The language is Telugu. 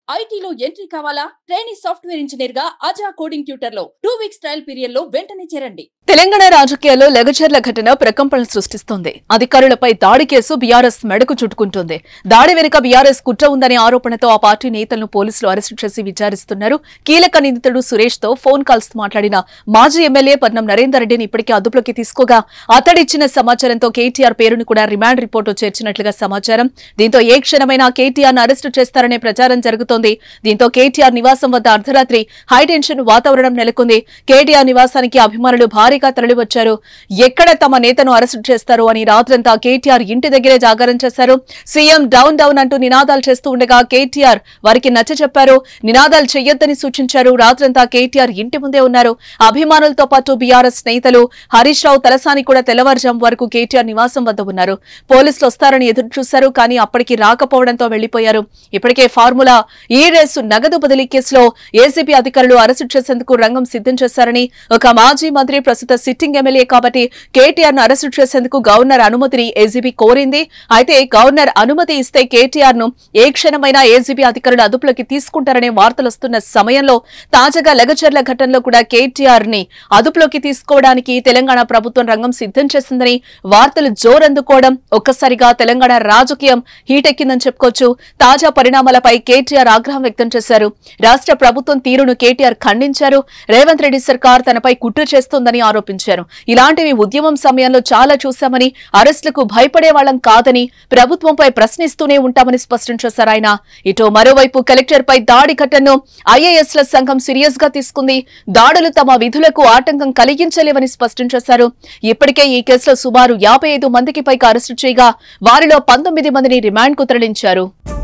ఐటీలో ఎంట్రీ కావాలా ట్రైనింగ్ సాఫ్ట్వేర్ ఇంజనీర్ గా అజా కోడింగ్ ట్యూటర్ లో టూ వీక్స్ ట్రయల్ పీరియడ్ లో వెంటనే చేరండి తెలంగాణ రాజకీయాల్లో లెగచర్ల ఘటన ప్రకంపనలు సృష్టిస్తోంది అధికారులపై దాడి కేసు బీఆర్ఎస్ మెడకు చుట్టుకుంటుంది దాడి వెనుక బీఆర్ఎస్ కుట్ర ఉందనే ఆరోపణతో ఆ పార్టీ నేతలను పోలీసులు అరెస్టు చేసి విచారిస్తున్నారు కీలక నిందితుడు సురేష్ తో ఫోన్ కాల్స్ మాట్లాడిన మాజీ ఎమ్మెల్యే పట్నం నరేందర్ రెడ్డిని ఇప్పటికే అదుపులోకి తీసుకోగా అతడిచ్చిన సమాచారంతో కేటీఆర్ పేరును కూడా రిమాండ్ రిపోర్టు చేర్చినట్లుగా సమాచారం దీంతో ఏ క్షణమైనా కేటీఆర్ ను అరెస్టు చేస్తారనే ప్రచారం జరుగుతోంది దీంతో కేటీఆర్ నివాసం వద్ద అర్ధరాత్రి హైటెన్షన్ వాతావరణం నెలకొంది కేటీఆర్ నివాసానికి అభిమానులు భారీగా తరలివచ్చారు ఎక్కడ తమ నేతను అరెస్టు చేస్తారు అని రాత్రంతా కేటీఆర్ ఇంటి దగ్గరే జాగారం చేశారు సీఎం డౌన్ డౌన్ అంటూ నినాదాలు చేస్తూ ఉండగా కేటీఆర్ వారికి నచ్చ చెప్పారు నినాదాలు చెయ్యొద్దని సూచించారు రాత్రంతా కేటీఆర్ ఇంటి ముందే ఉన్నారు అభిమానులతో పాటు బీఆర్ఎస్ నేతలు హరీష్ రావు తలసాని కూడా తెల్లవారుజాము వరకు కేటీఆర్ నివాసం వద్ద ఉన్నారు పోలీసులు వస్తారని ఎదురు చూశారు కానీ అప్పటికి రాకపోవడంతో వెళ్లిపోయారు ఇప్పటికే ఫార్ములా ఈ రేసు నగదు బదిలీ కేసులో ఏసీబీ అధికారులు అరెస్టు చేసేందుకు రంగం సిద్ధం చేశారని ఒక మాజీ మంత్రి ప్రస్తుత సిట్టింగ్ ఎమ్మెల్యే కాబట్టి కేటీఆర్ ను అరెస్టు చేసేందుకు గవర్నర్ అనుమతిని ఏసీబీ కోరింది అయితే గవర్నర్ అనుమతి ఇస్తే కేటీఆర్ ను ఏ క్షణమైనా ఏసీబీ అధికారులు అదుపులోకి తీసుకుంటారనే వార్తలు వస్తున్న సమయంలో తాజాగా లగచర్ల ఘటనలో కూడా కేటీఆర్ ని అదుపులోకి తీసుకోవడానికి తెలంగాణ ప్రభుత్వం రంగం సిద్ధం చేసిందని వార్తలు జోరందుకోవడం ఒక్కసారిగా తెలంగాణ రాజకీయం హీటెక్కిందని చెప్పుకోవచ్చు తాజా పరిణామాలపై కేటీఆర్ ఆగ్రహం వ్యక్తం చేశారు రాష్ట్ర ప్రభుత్వం తీరును కేటీఆర్ ఖండించారు రేవంత్ రెడ్డి సర్కార్ తనపై కుట్ర చేస్తోందని ఆరోపించారు ఇలాంటివి ఉద్యమం సమయంలో చాలా చూశామని అరెస్టులకు భయపడే వాళ్ళం కాదని ప్రభుత్వంపై ప్రశ్నిస్తూనే ఉంటామని స్పష్టం చేశారు ఆయన ఇటు మరోవైపు కలెక్టర్ పై దాడి ఘటనను ఐఏఎస్ ల సంఘం సీరియస్ గా తీసుకుంది దాడులు తమ విధులకు ఆటంకం కలిగించలేవని స్పష్టం చేశారు ఇప్పటికే ఈ కేసులో సుమారు యాభై ఐదు మందికి పైగా అరెస్టు చేయగా వారిలో పంతొమ్మిది మందిని రిమాండ్ కు తరలించారు